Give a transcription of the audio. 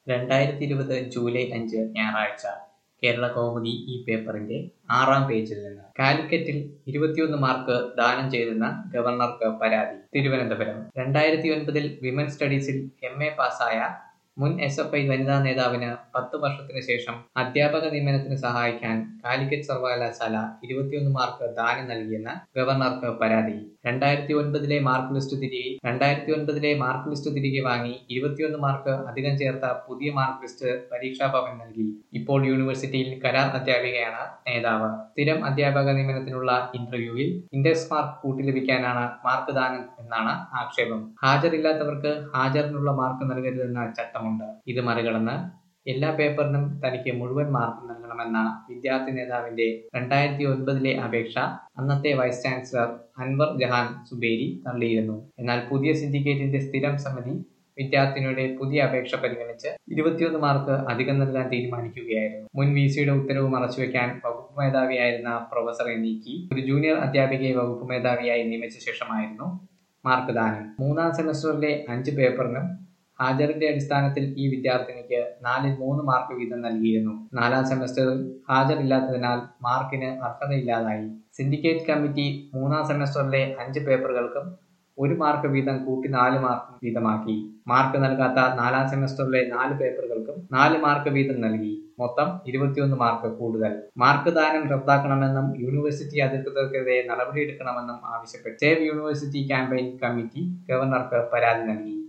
രണ്ടായിരത്തി ഇരുപത് ജൂലൈ അഞ്ച് ഞായറാഴ്ച കേരള കൗമുദി ഈ പേപ്പറിന്റെ ആറാം പേജിൽ നിന്ന് കാലിക്കറ്റിൽ ഇരുപത്തിയൊന്ന് മാർക്ക് ദാനം ചെയ്തെന്ന ഗവർണർക്ക് പരാതി തിരുവനന്തപുരം രണ്ടായിരത്തി ഒൻപതിൽ വിമൻ സ്റ്റഡീസിൽ എം എ പാസ്സായ മുൻ എസ് എഫ് ഐ വനിതാ നേതാവിന് പത്ത് വർഷത്തിന് ശേഷം അധ്യാപക നിയമനത്തിന് സഹായിക്കാൻ കാലിക്കറ്റ് സർവകലാശാല ഇരുപത്തിയൊന്ന് മാർക്ക് ദാനം നൽകിയെന്ന് ഗവർണർക്ക് പരാതി രണ്ടായിരത്തി ഒൻപതിലെ മാർക്ക് ലിസ്റ്റ് തിരികെ രണ്ടായിരത്തി ഒൻപതിലെ മാർക്ക് ലിസ്റ്റ് തിരികെ വാങ്ങി ഇരുപത്തിയൊന്ന് മാർക്ക് അധികം ചേർത്ത പുതിയ മാർക്ക് ലിസ്റ്റ് പരീക്ഷാ ഭവൻ നൽകി ഇപ്പോൾ യൂണിവേഴ്സിറ്റിയിൽ കരാർ അധ്യാപികയാണ് നേതാവ് സ്ഥിരം അധ്യാപക നിയമനത്തിനുള്ള ഇന്റർവ്യൂവിൽ ഇൻഡെക്സ് മാർക്ക് കൂട്ടി ലഭിക്കാനാണ് മാർക്ക് ദാനം എന്നാണ് ആക്ഷേപം ഹാജരില്ലാത്തവർക്ക് ഹാജറിനുള്ള മാർക്ക് നൽകരുതെന്ന ചട്ടമുണ്ട് ഇത് മറികടന്ന് എല്ലാ പേപ്പറിനും തനിക്ക് മുഴുവൻ മാർക്ക് നൽകണമെന്ന വിദ്യാർത്ഥി നേതാവിന്റെ രണ്ടായിരത്തി ഒൻപതിലെ അപേക്ഷ അന്നത്തെ വൈസ് ചാൻസലർ അൻവർ ജഹാൻ സുബേരി തള്ളിയിരുന്നു എന്നാൽ പുതിയ സിൻഡിക്കേറ്റിന്റെ സ്ഥിരം സമിതി വിദ്യാർത്ഥിനിയുടെ പുതിയ അപേക്ഷ പരിഗണിച്ച് ഇരുപത്തിയൊന്ന് മാർക്ക് അധികം നൽകാൻ തീരുമാനിക്കുകയായിരുന്നു മുൻ വി സിയുടെ ഉത്തരവ് മറച്ചുവെക്കാൻ വകുപ്പ് മേധാവിയായിരുന്ന പ്രൊഫസറെ നീക്കി ഒരു ജൂനിയർ അധ്യാപികയെ വകുപ്പ് മേധാവിയായി നിയമിച്ച ശേഷമായിരുന്നു മാർക്ക് ദാനം മൂന്നാം സെമസ്റ്ററിലെ അഞ്ച് പേപ്പറിനും ഹാജറിന്റെ അടിസ്ഥാനത്തിൽ ഈ വിദ്യാർത്ഥിനിക്ക് നാലിൽ മൂന്ന് മാർക്ക് വീതം നൽകിയിരുന്നു നാലാം സെമസ്റ്ററിൽ ഹാജറില്ലാത്തതിനാൽ മാർക്കിന് അർഹതയില്ലാതായി സിൻഡിക്കേറ്റ് കമ്മിറ്റി മൂന്നാം സെമസ്റ്ററിലെ അഞ്ച് പേപ്പറുകൾക്കും ഒരു മാർക്ക് വീതം കൂട്ടി നാല് മാർക്ക് വീതമാക്കി മാർക്ക് നൽകാത്ത നാലാം സെമസ്റ്ററിലെ നാല് പേപ്പറുകൾക്കും നാല് മാർക്ക് വീതം നൽകി മൊത്തം ഇരുപത്തിയൊന്ന് മാർക്ക് കൂടുതൽ മാർക്ക് ദാനം റദ്ദാക്കണമെന്നും യൂണിവേഴ്സിറ്റി അധികൃതർക്കെതിരെ നടപടിയെടുക്കണമെന്നും ആവശ്യപ്പെട്ട് സേവ് യൂണിവേഴ്സിറ്റി ക്യാമ്പയിൻ കമ്മിറ്റി ഗവർണർക്ക് പരാതി നൽകി